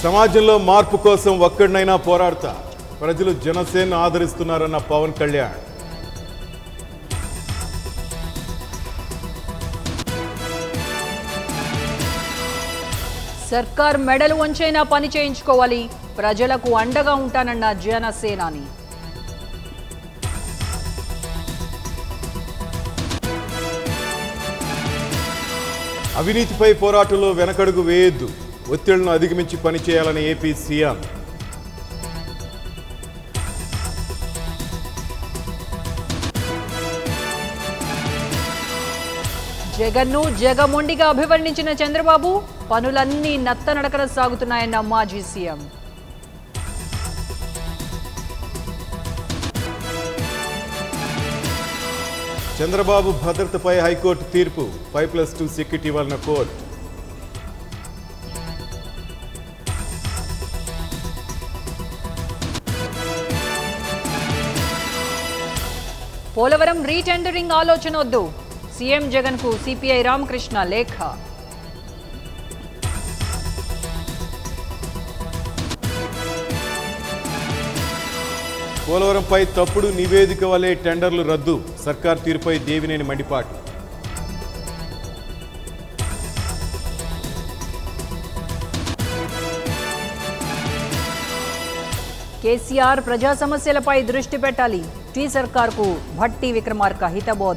సమాజంలో మార్పు కోసం ఒక్కడినైనా పోరాడతా ప్రజలు జనసేన ఆదరిస్తున్నారన్న పవన్ కళ్యాణ్ సర్కార్ మెడలు వంచైనా పని చేయించుకోవాలి ప్రజలకు అండగా ఉంటానన్న జనసేనాని అవినీతిపై పోరాటంలో వెనకడుగు వేయొద్దు ఒత్తిళ్లను అధిగమించి పనిచేయాలని ఏపీ సీఎం జగన్ను జగమొండిగా అభివర్ణించిన చంద్రబాబు పనులన్నీ నత్తనడకన సాగుతున్నాయన్న మాజీ సీఎం చంద్రబాబు భద్రతపై హైకోర్టు తీర్పు ఫైవ్ ప్లస్ టూ సెక్యూరిటీ వలన కోర్టు పోలవరం రీటెండరింగ్ ఆలోచన వద్దు సీఎం జగన్ కు సిపిఐ రామకృష్ణ లేఖ పోలవరంపై తప్పుడు నివేదిక వలె టెండర్లు రద్దు సర్కార్ తీరుపై దేవినేని మండిపాటు కేసీఆర్ ప్రజా సమస్యలపై దృష్టి పెట్టాలి టీ సర్కార్కు భట్టి విక్రమార్క హితబోధ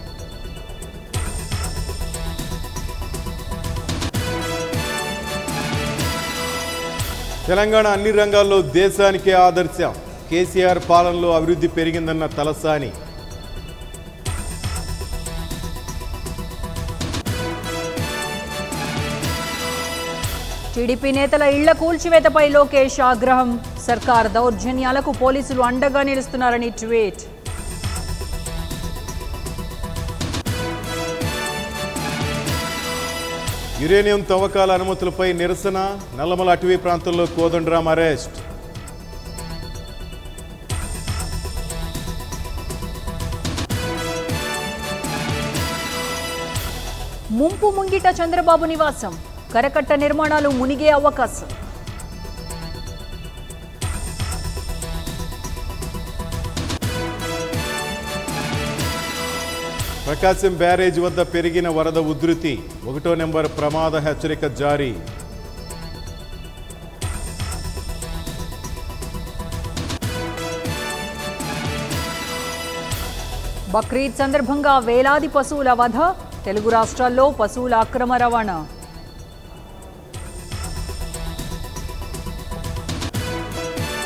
తెలంగాణ అన్ని రంగాల్లో దేశానికే ఆదర్శం కేసీఆర్ పాలనలో అభివృద్ధి పెరిగిందన్న తలసాని టీడీపీ నేతల ఇళ్ల కూల్చివేతపై లోకేష్ ఆగ్రహం సర్కార్ దౌర్జన్యాలకు పోలీసులు అండగా నిలుస్తున్నారని ట్వీట్ యురేనియం తవ్వకాల అనుమతులపై నిరసన నల్లమల అటవీ ప్రాంతంలో కోదండరాం అరెస్ట్ ముంపు ముంగిట చంద్రబాబు నివాసం కరకట్ట నిర్మాణాలు మునిగే అవకాశం ప్రకాశం బ్యారేజ్ వద్ద పెరిగిన వరద ఉధృతి ఒకటో నెంబర్ ప్రమాద హెచ్చరిక జారీ బక్రీద్ సందర్భంగా వేలాది పశువుల వధ తెలుగు రాష్ట్రాల్లో పశువుల అక్రమ రవాణా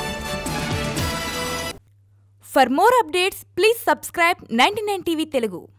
For more updates, please subscribe 99 TV Telugu.